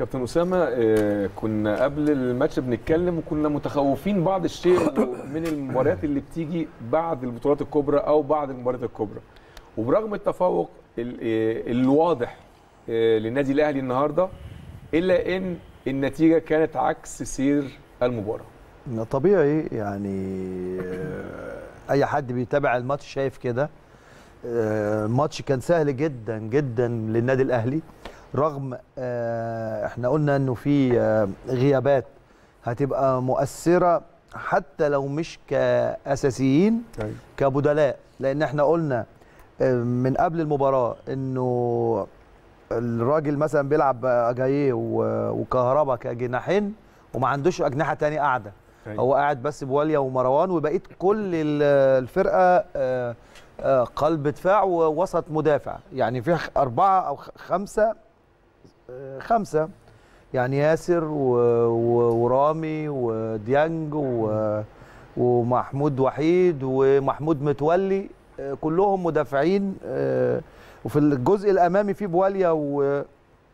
كابتن اسامه آه، كنا قبل الماتش بنتكلم وكنا متخوفين بعض الشيء من المباريات اللي بتيجي بعد البطولات الكبرى او بعد المباريات الكبرى وبرغم التفوق ال- آه، الواضح آه، للنادي الاهلي النهارده الا ان النتيجه كانت عكس سير المباراه طبيعي يعني آه، اي حد بيتابع الماتش شايف كده آه، الماتش كان سهل جدا جدا للنادي الاهلي رغم آه، احنا قلنا انه في آه، غيابات هتبقى مؤثره حتى لو مش كاساسيين كبدلاء لان احنا قلنا آه، من قبل المباراه انه الراجل مثلا بيلعب اجاييه و- وكهربا كجناحين وما عندوش اجنحه تاني قاعده أيوة. هو قاعد بس بواليا ومروان وبقيت كل ال- الفرقه آه، آه، قلب دفاع ووسط مدافع يعني في خ- اربعه او خ- خمسه آه، خمسه يعني ياسر و- و- ورامي وديانج و- ومحمود وحيد ومحمود متولي آه، كلهم مدافعين آه، وفي الجزء الامامي في بواليا و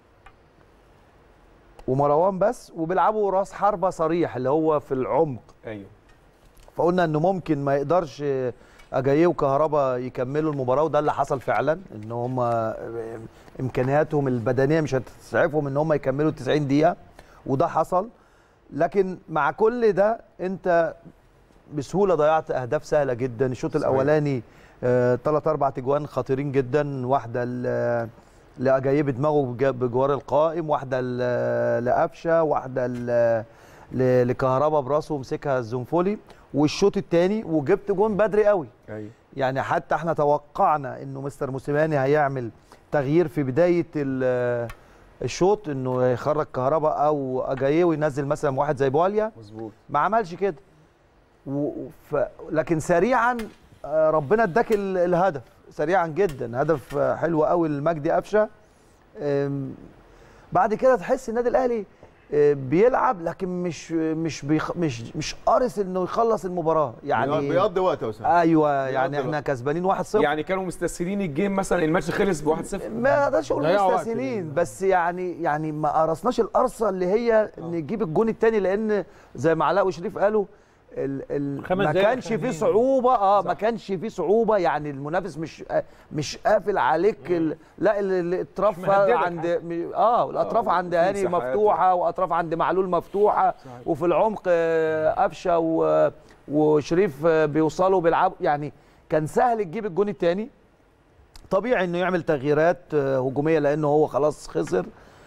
ومروان بس وبيلعبوا راس حربه صريح اللي هو في العمق ايوه فقلنا انه ممكن ما يقدرش اجاييه وكهربا يكملوا المباراه وده اللي حصل فعلا ان هم امكانياتهم البدنيه مش هتسعفهم ان هم يكملوا 90 دقيقه وده حصل لكن مع كل ده انت بسهوله ضيعت اهداف سهله جدا الشوط صحيح. الاولاني ثلاث اربع تجوان خطيرين جدا واحده ل- لاجاييه بدماغه بج- بجوار القائم واحده ل- لقفشه واحده ل- ل- لكهربا براسه مسكها الزنفولي والشوط الثاني وجبت جون بدري قوي ايوه يعني حتى احنا توقعنا انه مستر موسيماني هيعمل تغيير في بدايه ال- الشوط انه يخرج كهربا او اجاييه وينزل مثلا واحد زي بواليا مظبوط ما عملش كده و... ف... لكن سريعا آه، ربنا اداك ال- الهدف سريعا جدا هدف آه، حلو قوي لمجدي قفشه آم، بعد كده تحس النادي الاهلي آه، بيلعب لكن مش مش بيخ... مش مش قارس انه يخلص المباراه يعني بيقضي وقت يا اسامه ايوه يعني بيقضي احنا وقت. كسبانين 1-0 يعني كانوا مستسهلين الجيم مثلا الماتش خلص ب 1-0 ما اقدرش اقول ضيعوا وقت مستسهلين بس يعني يعني ما قرصناش القرصه اللي هي نجيب الجون الثاني لان زي ما علاء وشريف قالوا ال ال خمس ما دقايق كانش فيه أخرانيين. صعوبه اه ما صح. كانش فيه صعوبه يعني المنافس مش آه مش قافل عليك ال لا ال- ال- الاطراف مهددك عند م- اه الاطراف آه، عند وفي هاني مساحات. مفتوحه واطراف عند معلول مفتوحه وفي العمق آه، قفشه و- وشريف آه، بيوصلوا بيلعبوا يعني كان سهل تجيب الجون الثاني طبيعي انه يعمل تغييرات آه، هجوميه لانه هو خلاص خسر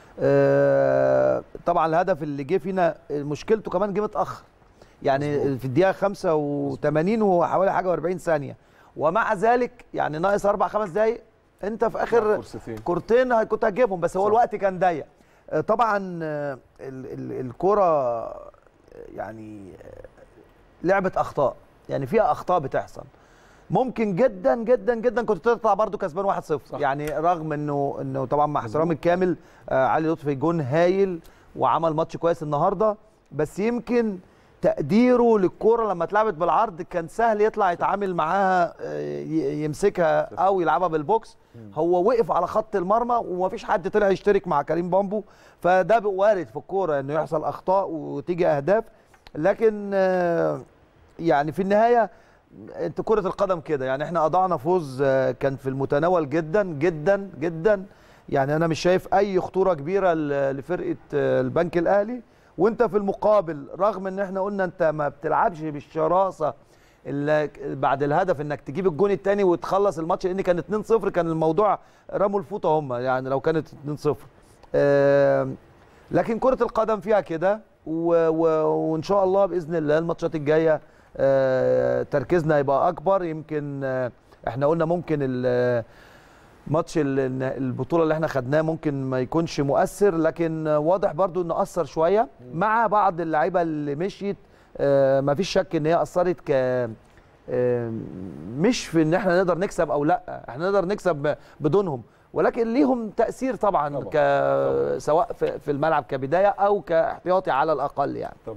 آه، طبعا الهدف اللي جه فينا مشكلته كمان جه متاخر يعني في الدقيقه 85 وحوالي حاجه و40 ثانيه ومع ذلك يعني ناقص اربع خمس دقائق انت في اخر فرصتين كورتين هي- كنت هتجيبهم بس هو صح. الوقت كان ضيق آه، طبعا آه، ال- ال- الكرة آه، يعني آه، لعبة أخطاء يعني فيها أخطاء بتحصل ممكن جدا جدا جدا كنت تطلع برضو كسبان 1-0 يعني رغم انه انه طبعا مع احترامي الكامل آه علي لطفي جون هايل وعمل ماتش كويس النهارده بس يمكن تقديره للكوره لما اتلعبت بالعرض كان سهل يطلع يتعامل معاها آه، ي- يمسكها او يلعبها بالبوكس هو وقف على خط المرمى ومفيش حد طلع يشترك مع كريم بامبو فده بقى وارد في الكوره انه يحصل اخطاء وتيجي اهداف لكن آه، يعني في النهايه انت كره القدم كده يعني احنا اضعنا فوز آه، كان في المتناول جدا جدا جدا يعني انا مش شايف اي خطوره كبيره ل- لفرقه آه، البنك الاهلي وانت في المقابل رغم ان احنا قلنا انت ما بتلعبش بالشراسه اللي بعد الهدف انك تجيب الجون الثاني وتخلص الماتش لان كان 2-0 كان الموضوع رموا الفوطه هم يعني لو كانت 2-0 آه، لكن كره القدم فيها كده و- و- وان شاء الله باذن الله الماتشات الجايه آه، تركيزنا يبقى اكبر يمكن آه، احنا قلنا ممكن ال- ماتش ال- البطوله اللي احنا خدناه ممكن ما يكونش مؤثر لكن واضح برضو انه اثر شويه مع بعض اللعيبه اللي مشيت آه، ما فيش شك ان هي اثرت ك آه، مش في ان احنا نقدر نكسب او لا احنا نقدر نكسب بدونهم ولكن ليهم تاثير طبعا, طبعاً. ك... سواء في في الملعب كبدايه او كاحتياطي على الاقل يعني